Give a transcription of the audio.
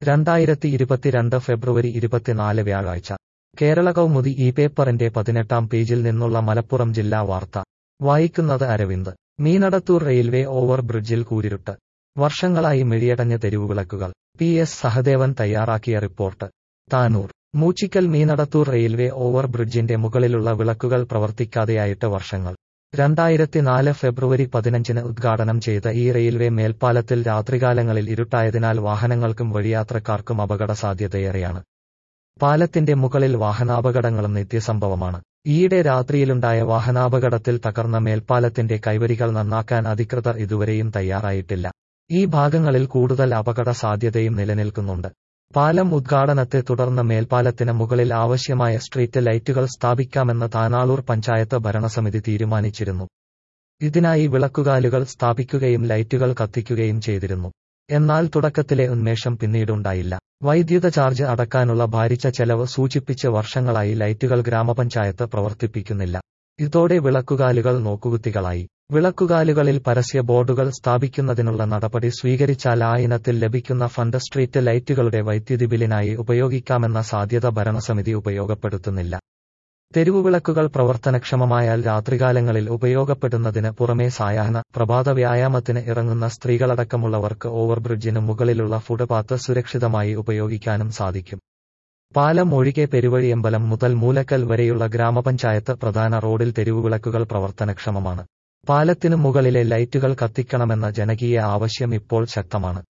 രണ്ടായിരത്തി ഇരുപത്തിരണ്ട് ഫെബ്രുവരി ഇരുപത്തിനാല് വ്യാഴാഴ്ച കേരള കൗമുദി ഈ പേപ്പറിന്റെ പതിനെട്ടാം പേജിൽ നിന്നുള്ള മലപ്പുറം ജില്ലാ വാർത്ത വായിക്കുന്നത് അരവിന്ദ് മീനടത്തൂർ റെയിൽവേ ഓവർ ബ്രിഡ്ജിൽ കൂരിരുട്ട് വർഷങ്ങളായി മിഴിയടഞ്ഞ തെരുവുവിളക്കുകൾ പി എസ് സഹദേവൻ തയ്യാറാക്കിയ report Tanur Moochikkal Meenadathur railway over ബ്രിഡ്ജിന്റെ മുകളിലുള്ള വിളക്കുകൾ പ്രവർത്തിക്കാതെയായിട്ട് വർഷങ്ങൾ രണ്ടായിരത്തിനാല് ഫെബ്രുവരി പതിനഞ്ചിന് ഉദ്ഘാടനം ചെയ്ത ഈ റെയിൽവേ മേൽപ്പാലത്തിൽ രാത്രികാലങ്ങളിൽ ഇരുട്ടായതിനാൽ വാഹനങ്ങൾക്കും വഴിയാത്രക്കാർക്കും അപകട സാധ്യതയേറെയാണ് പാലത്തിന്റെ മുകളിൽ വാഹനാപകടങ്ങളും നിത്യസംഭവമാണ് ഈയിടെ രാത്രിയിലുണ്ടായ വാഹനാപകടത്തിൽ തകർന്ന മേൽപ്പാലത്തിന്റെ കൈവരികൾ നന്നാക്കാൻ അധികൃതർ ഇതുവരെയും തയ്യാറായിട്ടില്ല ഈ ഭാഗങ്ങളിൽ കൂടുതൽ അപകട സാധ്യതയും നിലനിൽക്കുന്നുണ്ട് പാലം ഉദ്ഘാടനത്തെ തുടർന്ന് മേൽപ്പാലത്തിന് മുകളിൽ ആവശ്യമായ സ്ട്രീറ്റ് ലൈറ്റുകൾ സ്ഥാപിക്കാമെന്ന് താനാളൂർ പഞ്ചായത്ത് ഭരണസമിതി തീരുമാനിച്ചിരുന്നു ഇതിനായി വിളക്കുകാലുകൾ സ്ഥാപിക്കുകയും ലൈറ്റുകൾ കത്തിക്കുകയും ചെയ്തിരുന്നു എന്നാൽ തുടക്കത്തിലെ ഉന്മേഷം പിന്നീടുണ്ടായില്ല വൈദ്യുത ചാർജ് അടക്കാനുള്ള ഭാരിച്ച ചെലവ് സൂചിപ്പിച്ച് വർഷങ്ങളായി ലൈറ്റുകൾ ഗ്രാമപഞ്ചായത്ത് പ്രവർത്തിപ്പിക്കുന്നില്ല ഇതോടെ വിളക്കുകാലുകൾ നോക്കുകുത്തികളായി വിളക്കുകാലുകളിൽ പരസ്യ ബോർഡുകൾ സ്ഥാപിക്കുന്നതിനുള്ള നടപടി സ്വീകരിച്ചാൽ ആ ഇനത്തിൽ ലഭിക്കുന്ന ഫണ്ട് സ്ട്രീറ്റ് ലൈറ്റുകളുടെ വൈദ്യുതി ബില്ലിനായി ഉപയോഗിക്കാമെന്ന സാധ്യത ഭരണസമിതി ഉപയോഗപ്പെടുത്തുന്നില്ല തെരുവുവിളക്കുകൾ പ്രവർത്തനക്ഷമമായാൽ രാത്രികാലങ്ങളിൽ ഉപയോഗപ്പെടുന്നതിന് പുറമേ സായാഹ്ന പ്രഭാത വ്യായാമത്തിന് ഇറങ്ങുന്ന സ്ത്രീകളടക്കമുള്ളവർക്ക് ഓവർബ്രിഡ്ജിന് മുകളിലുള്ള ഫുട്പാത്ത് സുരക്ഷിതമായി ഉപയോഗിക്കാനും സാധിക്കും പാലം ഒഴികെ പെരുവഴിയമ്പലം മുതൽ മൂലക്കൽ വരെയുള്ള ഗ്രാമപഞ്ചായത്ത് പ്രധാന റോഡിൽ തെരുവുവിളക്കുകൾ പ്രവർത്തനക്ഷമമാണ് പാലത്തിനു മുകളിലെ ലൈറ്റുകൾ കത്തിക്കണമെന്ന ജനകീയ ആവശ്യം ഇപ്പോൾ ശക്തമാണ്